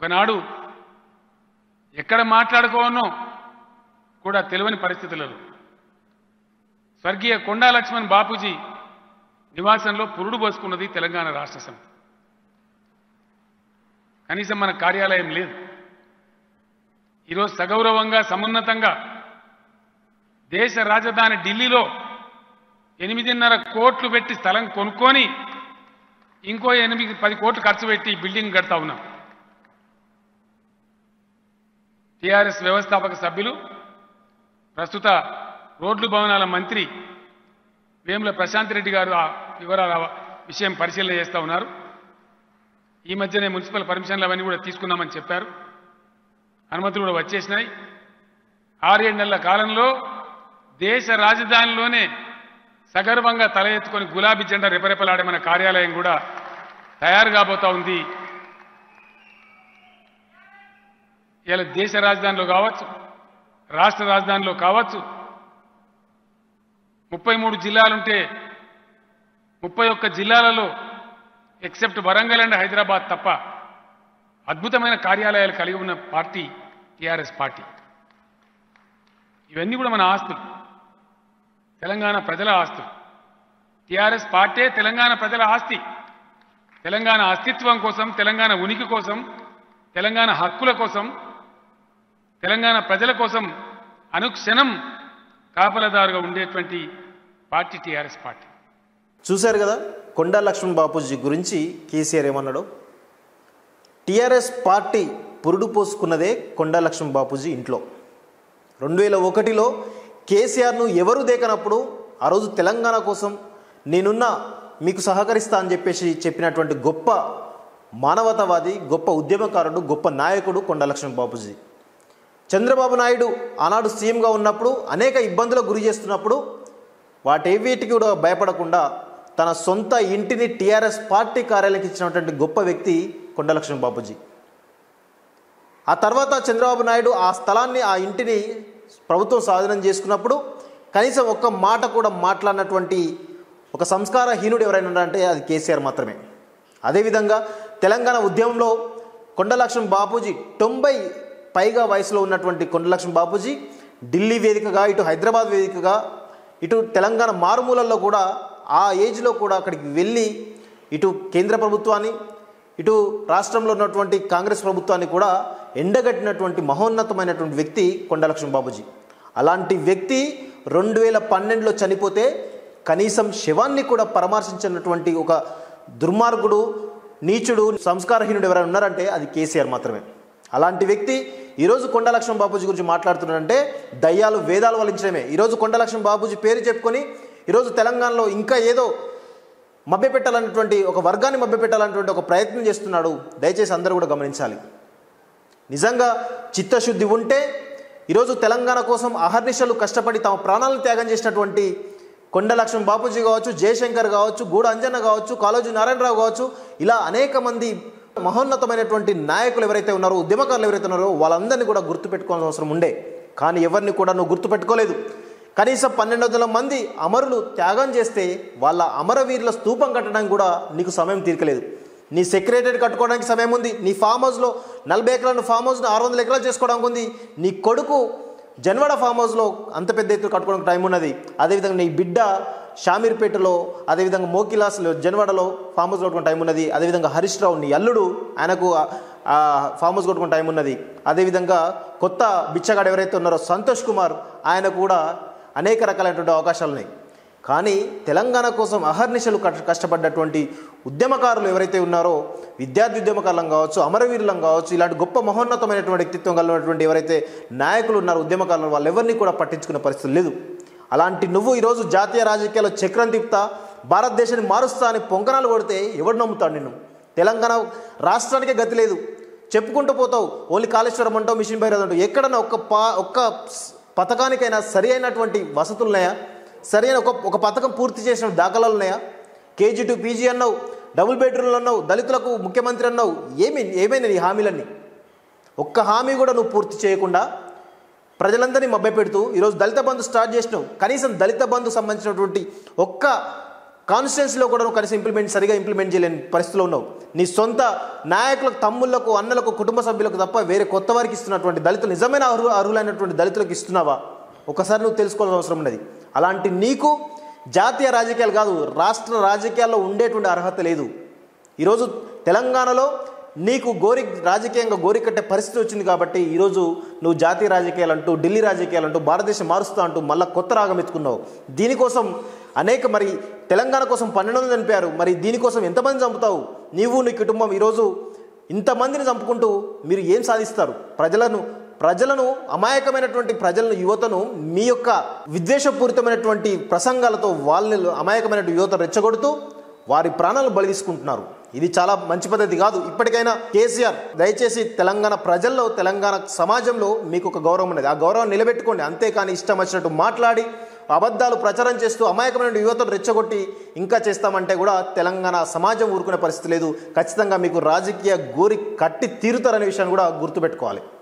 ఒకనాడు ఎక్కడ మాట్లాడుకోవనో కూడా తెలియని పరిస్థితులలో స్వర్గీయ కొండా లక్ష్మణ్ బాపూజీ నివాసంలో పురుడు పోసుకున్నది తెలంగాణ రాష్ట్ర సమితి కనీసం మన కార్యాలయం లేదు ఈరోజు సగౌరవంగా సమున్నతంగా దేశ రాజధాని ఢిల్లీలో ఎనిమిదిన్నర కోట్లు పెట్టి స్థలం కొనుక్కొని ఇంకో ఎనిమిది పది కోట్లు ఖర్చు పెట్టి ఈ బిల్డింగ్ కడతా ఉన్నాం టీఆర్ఎస్ వ్యవస్థాపక సభ్యులు ప్రస్తుత రోడ్లు భవనాల మంత్రి వేముల ప్రశాంత్ రెడ్డి గారు ఆ వివరాల విషయం పరిశీలన చేస్తూ ఉన్నారు ఈ మధ్యనే మున్సిపల్ పర్మిషన్లు అవన్నీ కూడా తీసుకున్నామని చెప్పారు అనుమతులు కూడా వచ్చేసినాయి ఆరేడు నెలల కాలంలో దేశ రాజధానిలోనే సగర్వంగా తల ఎత్తుకొని గులాబీ జెండా రెపరెపలాడే మన కార్యాలయం కూడా తయారు కాబోతా ఉంది ఇలా దేశ రాజధానిలో కావచ్చు రాష్ట్ర రాజధానిలో కావచ్చు ముప్పై మూడు జిల్లాలుంటే ముప్పై ఒక్క జిల్లాలలో ఎక్సెప్ట్ వరంగల్ అండ్ హైదరాబాద్ తప్ప అద్భుతమైన కార్యాలయాలు కలిగి ఉన్న పార్టీ టీఆర్ఎస్ పార్టీ ఇవన్నీ కూడా మన ఆస్తులు తెలంగాణ ప్రజల ఆస్తులు టీఆర్ఎస్ పార్టీ తెలంగాణ ప్రజల ఆస్తి తెలంగాణ అస్తిత్వం కోసం తెలంగాణ ఉనికి కోసం తెలంగాణ హక్కుల కోసం తెలంగాణ ప్రజల కోసం అనుక్షణం కాపలదారుగా ఉండేటువంటి పార్టీ టీఆర్ఎస్ పార్టీ చూశారు కదా కొండా లక్ష్మణ్ బాపూజీ గురించి కేసీఆర్ ఏమన్నాడు టీఆర్ఎస్ పార్టీ పురుడు పోసుకున్నదే కొండా లక్ష్మణ్ బాపూజీ ఇంట్లో రెండు వేల ఒకటిలో కేసీఆర్ను ఎవరు దేకనప్పుడు ఆ రోజు తెలంగాణ కోసం నేనున్నా మీకు సహకరిస్తా అని చెప్పేసి చెప్పినటువంటి గొప్ప మానవతావాది గొప్ప ఉద్యమకారుడు గొప్ప నాయకుడు కొండా లక్ష్మణ్ బాపూజీ చంద్రబాబు నాయుడు ఆనాడు సీఎంగా ఉన్నప్పుడు అనేక ఇబ్బందులకు గురి చేస్తున్నప్పుడు వాటేవీటికి కూడా భయపడకుండా తన సొంత ఇంటిని టీఆర్ఎస్ పార్టీ కార్యాలయానికి ఇచ్చినటువంటి గొప్ప వ్యక్తి కొండలక్ష్మణ్ బాపూజీ ఆ తర్వాత చంద్రబాబు నాయుడు ఆ స్థలాన్ని ఆ ఇంటిని ప్రభుత్వం స్వాధీనం చేసుకున్నప్పుడు కనీసం ఒక్క మాట కూడా మాట్లాడినటువంటి ఒక సంస్కారహీనుడు ఎవరైనా ఉన్నారంటే అది కేసీఆర్ మాత్రమే అదేవిధంగా తెలంగాణ ఉద్యమంలో కొండలక్ష్మణ్ బాపూజీ తొంభై పైగా వయసులో ఉన్నటువంటి కొండలక్ష్మణ్ బాపూజీ ఢిల్లీ వేదికగా ఇటు హైదరాబాద్ వేదికగా ఇటు తెలంగాణ మారుమూలల్లో కూడా ఆ ఏజ్లో కూడా అక్కడికి వెళ్ళి ఇటు కేంద్ర ప్రభుత్వాన్ని ఇటు రాష్ట్రంలో ఉన్నటువంటి కాంగ్రెస్ ప్రభుత్వాన్ని కూడా ఎండగట్టినటువంటి మహోన్నతమైనటువంటి వ్యక్తి కొండలక్ష్మణ్ బాబుజీ అలాంటి వ్యక్తి రెండు వేల పన్నెండులో చనిపోతే కనీసం శవాన్ని కూడా పరామర్శించినటువంటి ఒక దుర్మార్గుడు నీచుడు సంస్కారహీనుడు ఎవరైనా ఉన్నారంటే అది కేసీఆర్ మాత్రమే అలాంటి వ్యక్తి ఈరోజు కొండలక్ష్మణ్ బాపూజీ గురించి మాట్లాడుతున్నాడంటే దయ్యాలు వేదాలు వలించడమే ఈరోజు కొండలక్ష్మణ్ బాపూజీ పేరు చెప్పుకొని ఈరోజు తెలంగాణలో ఇంకా ఏదో మభ్యపెట్టాలన్నటువంటి ఒక వర్గాన్ని మభ్యపెట్టాలన్నటువంటి ఒక ప్రయత్నం చేస్తున్నాడు దయచేసి అందరూ కూడా గమనించాలి నిజంగా చిత్తశుద్ధి ఉంటే ఈరోజు తెలంగాణ కోసం అహర్నిశలు కష్టపడి తమ ప్రాణాలను త్యాగం చేసినటువంటి కొండ లక్ష్మణ్ బాపూజీ కావచ్చు జయశంకర్ కావచ్చు గూడ అంజన్న కావచ్చు కాళోజీ నారాయణరావు కావచ్చు ఇలా అనేక మంది మహోన్నతమైనటువంటి నాయకులు ఎవరైతే ఉన్నారో ఉద్యమకారులు ఎవరైతే ఉన్నారో వాళ్ళందరినీ కూడా గుర్తుపెట్టుకోవాల్సిన అవసరం ఉండే కానీ ఎవరిని కూడా నువ్వు గుర్తుపెట్టుకోలేదు కనీసం పన్నెండు వందల మంది అమరులు త్యాగం చేస్తే వాళ్ళ అమరవీరుల స్తూపం కట్టడానికి కూడా నీకు సమయం తీరకలేదు నీ సెక్రటరీ కట్టుకోవడానికి సమయం ఉంది నీ ఫామ్ హౌస్లో నలభై ఎకరాల ఫామ్ హౌస్ను ఆరు వందల ఎకరాలు చేసుకోవడానికి ఉంది నీ కొడుకు జన్వాడ ఫామ్ హౌస్లో అంత పెద్ద ఎత్తున కట్టుకోవడానికి టైం ఉన్నది అదేవిధంగా నీ బిడ్డ షామీర్పేటలో అదేవిధంగా మోకిలాస్లో జన్వాడలో ఫామ్ హౌస్ కట్టుకునే టైం ఉన్నది అదేవిధంగా హరీష్ రావు నీ అల్లుడు ఆయనకు ఆ- ఆ ఫామ్ హౌస్ కట్టుకునే టైం ఉన్నది అదేవిధంగా కొత్త బిచ్చగాడు ఎవరైతే ఉన్నారో సంతోష్ కుమార్ ఆయన కూడా అనేక రకాలైనటువంటి అవకాశాలు ఉన్నాయి కానీ తెలంగాణ కోసం అహర్నిశలు కష్ట- కష్టపడ్డటువంటి ఉద్యమకారులు ఎవరైతే ఉన్నారో విద్యార్థి ఉద్యమకారులం కావచ్చు అమరవీరులం కావచ్చు ఇలాంటి గొప్ప మహోన్నతమైనటువంటి వ్యక్తిత్వం కలిగినటువంటి ఎవరైతే నాయకులు ఉన్నారో ఉద్యమకారులు వాళ్ళు ఎవరిని కూడా పట్టించుకునే పరిస్థితి లేదు అలాంటి నువ్వు ఈరోజు జాతీయ రాజకీయాల్లో చక్రం తిప్పుతా భారతదేశాన్ని మారుస్తా అని పొంకనాలు కొడితే ఎవడు నమ్ముతాడు నిన్ను తెలంగాణ రాష్ట్రానికే గతి లేదు చెప్పుకుంటూ పోతావు ఓన్లీ కాళేశ్వరం అంటావు మిషన్ భైరవ్ అంటావు ఎక్కడన్నా ఒక్క పా ఒక్క స్- పథకానికైనా సరి అయినటువంటి వసతులు ఉన్నాయా సరైన ఒక ఒక పథకం పూర్తి చేసిన దాఖలాలు ఉన్నాయా కేజీ టు పీజీ అన్నావు డబుల్ బెడ్రూమ్లు అన్నావు దళితులకు ముఖ్యమంత్రి అన్నావు ఏమి ఏమైనా నీ హామీలన్నీ ఒక్క హామీ కూడా నువ్వు పూర్తి చేయకుండా ప్రజలందరినీ మభ్యపెడుతూ ఈరోజు దళిత బంధు స్టార్ట్ చేసినావు కనీసం దళిత బంధు సంబంధించినటువంటి ఒక్క కాన్స్టిట్యున్సీలో కూడా నువ్వు కనీసం ఇంప్లిమెంట్ సరిగా ఇంప్లిమెంట్ చేయలేని పరిస్థితిలో ఉన్నావు నీ సొంత నాయకులకు తమ్ముళ్లకు అన్నలకు కుటుంబ సభ్యులకు తప్ప వేరే కొత్త వారికి ఇస్తున్నటువంటి దళితులు నిజమైన అర్హు అర్హులైనటువంటి దళితులకు ఇస్తున్నావా ఒకసారి నువ్వు తెలుసుకోవాల్సిన అవసరం ఉన్నది అలాంటి నీకు జాతీయ రాజకీయాలు కాదు రాష్ట్ర రాజకీయాల్లో ఉండేటువంటి అర్హత లేదు ఈరోజు తెలంగాణలో నీకు గోరి రాజకీయంగా గోరి కట్టే పరిస్థితి వచ్చింది కాబట్టి ఈరోజు నువ్వు జాతీయ రాజకీయాలు అంటూ ఢిల్లీ రాజకీయాలు అంటూ భారతదేశం మారుస్తా అంటూ మళ్ళీ కొత్త రాగం ఎత్తుకున్నావు దీనికోసం అనేక మరి తెలంగాణ కోసం పన్నెండు వందలు చనిపోయారు మరి దీనికోసం ఎంతమంది చంపుతావు నీవు నీ కుటుంబం ఈరోజు ఇంతమందిని చంపుకుంటూ మీరు ఏం సాధిస్తారు ప్రజలను ప్రజలను అమాయకమైనటువంటి ప్రజలను యువతను మీ యొక్క విద్వేషపూరితమైనటువంటి ప్రసంగాలతో వాళ్ళని అమాయకమైన యువత రెచ్చగొడుతూ వారి ప్రాణాలను బలి తీసుకుంటున్నారు ఇది చాలా మంచి పద్ధతి కాదు ఇప్పటికైనా కేసీఆర్ దయచేసి తెలంగాణ ప్రజల్లో తెలంగాణ సమాజంలో మీకు ఒక గౌరవం ఉన్నది ఆ గౌరవం నిలబెట్టుకోండి అంతేకాని ఇష్టం వచ్చినట్టు మాట్లాడి అబద్ధాలు ప్రచారం చేస్తూ అమాయకమైన యువతను రెచ్చగొట్టి ఇంకా చేస్తామంటే కూడా తెలంగాణ సమాజం ఊరుకునే పరిస్థితి లేదు ఖచ్చితంగా మీకు రాజకీయ గోరి కట్టి తీరుతారనే విషయాన్ని కూడా గుర్తుపెట్టుకోవాలి